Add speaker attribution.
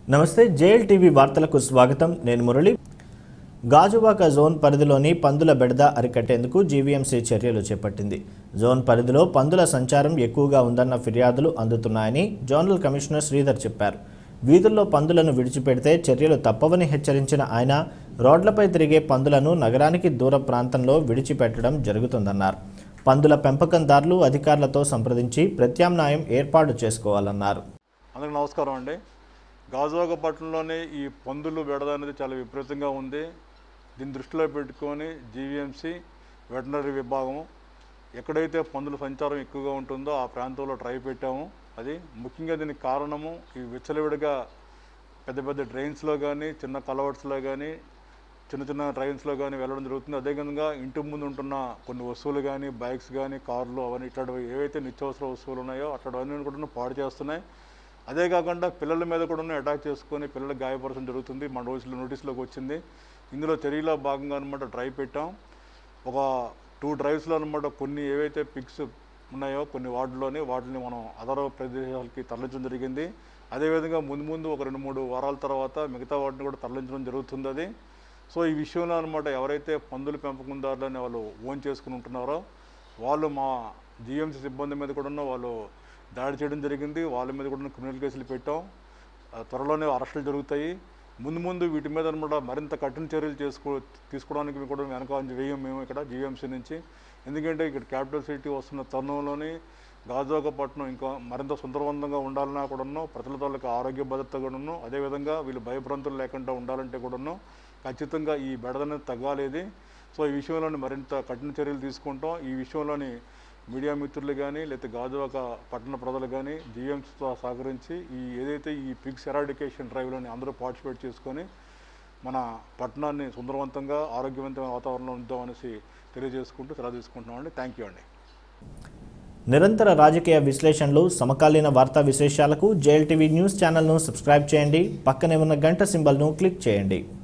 Speaker 1: నమస్తే JL TV వార్తలకు స్వాగతం నేను మురళి గాజువాక జోన్ పరిధిలోని పందుల బెడద అరికట్టేందుకు జీవీఎంసీ చర్యలు చేపట్టింది జోన్ పరిధిలో పందుల సంచారం ఎక్కువగా ఉందన్న ఫిర్యాదులు అందుతున్నాయని జోనల్ కమిషనర్ శ్రీధర్ చెప్పారు వీధుల్లో పందులను విడిచిపెడితే చర్యలు తప్పవని హెచ్చరించిన ఆయన రోడ్లపై తిరిగే పందులను నగరానికి దూర ప్రాంతంలో విడిచిపెట్టడం జరుగుతుందన్నారు పందుల పెంపకందారులు అధికారులతో సంప్రదించి ప్రత్యామ్నాయం ఏర్పాటు చేసుకోవాలన్నారు
Speaker 2: అందరికి నమస్కారం అండి గాజువాక పట్టణంలోని ఈ పందులు బెడద అనేది చాలా విపరీతంగా ఉంది దీన్ని దృష్టిలో పెట్టుకొని జీవీఎంసీ వెటనరీ విభాగం ఎక్కడైతే పందుల సంచారం ఎక్కువగా ఉంటుందో ఆ ప్రాంతంలో ట్రై పెట్టాము అది ముఖ్యంగా దీనికి కారణము ఈ విచ్చలవిడిగా పెద్ద పెద్ద డ్రైన్స్లో కానీ చిన్న కలవర్ట్స్లో కానీ చిన్న చిన్న ట్రైన్స్లో కానీ వెళ్ళడం జరుగుతుంది అదేవిధంగా ఇంటి ముందు ఉంటున్న కొన్ని వస్తువులు కానీ బైక్స్ కానీ కార్లు అవన్నీ ఇట్లాంటివి ఏవైతే నిత్యావసర వస్తువులు ఉన్నాయో అట్లాంటివన్నీ కూడా పాడు చేస్తున్నాయి అదే కాకుండా పిల్లల మీద కూడా అటాక్ చేసుకొని పిల్లలకు గాయపరచడం జరుగుతుంది మన రోజుల్లో నోటీసులోకి వచ్చింది ఇందులో చర్యలో భాగంగా అనమాట డ్రైవ్ పెట్టాం ఒక టూ డ్రైవ్స్లో అనమాట కొన్ని ఏవైతే పిక్స్ ఉన్నాయో కొన్ని వార్డులోని వాటిని మనం అదర్ ప్రదేశాలకి తరలించడం జరిగింది అదేవిధంగా ముందు ముందు ఒక రెండు మూడు వారాల తర్వాత మిగతా వాటిని కూడా తరలించడం జరుగుతుంది అది సో ఈ విషయంలో అనమాట ఎవరైతే పందుల పెంపకందారులని వాళ్ళు ఓన్ చేసుకుని ఉంటున్నారో వాళ్ళు మా జిఎంసీ సిబ్బంది మీద కూడా వాళ్ళు దాడి చేయడం జరిగింది వాళ్ళ మీద కూడా క్రిమినల్ కేసులు పెట్టాం ఆ, త్వరలోనే అరెస్టులు జరుగుతాయి ముందు ముందు వీటి మీద అనమాట మరింత కఠిన చర్యలు చేసుకో తీసుకోవడానికి మేము కూడా వెనక వేయం మేము ఇక్కడ జీఎంసీ నుంచి ఎందుకంటే ఇక్కడ క్యాపిటల్ సిటీ వస్తున్న తరుణంలోని గాజువాకపట్నం ఇంకా మరింత సుందరవంతంగా ఉండాలన్నా కూడాను ప్రజల తాలూకు ఆరోగ్య భద్రత కూడాను అదేవిధంగా వీళ్ళు భయభ్రాంతులు లేకుండా ఉండాలంటే కూడాను ఖచ్చితంగా ఈ బెడదనేది తగ్గాలేది సో ఈ విషయంలోని మరింత కఠిన చర్యలు తీసుకుంటాం ఈ విషయంలోని మీడియా మిత్రులు కానీ లేకపోతే గాజువాక పట్టణ ప్రజలు కానీ జీఎంసీతో సహకరించి ఈ ఏదైతే ఈ పిక్స్ ఎరాడికేషన్ డ్రైవ్లోని అందరూ పార్టిసిపేట్ చేసుకొని మన పట్టణాన్ని సుందరవంతంగా ఆరోగ్యవంతమైన వాతావరణంలో ఉందామనేసి తెలియజేసుకుంటూ సెలవు తీసుకుంటున్నామండి థ్యాంక్ యూ అండి
Speaker 1: నిరంతర రాజకీయ విశ్లేషణలు సమకాలీన వార్తా విశేషాలకు జేఎల్ టీవీ న్యూస్ ఛానల్ను సబ్స్క్రైబ్ చేయండి పక్కనే ఉన్న గంట సింబల్ను క్లిక్ చేయండి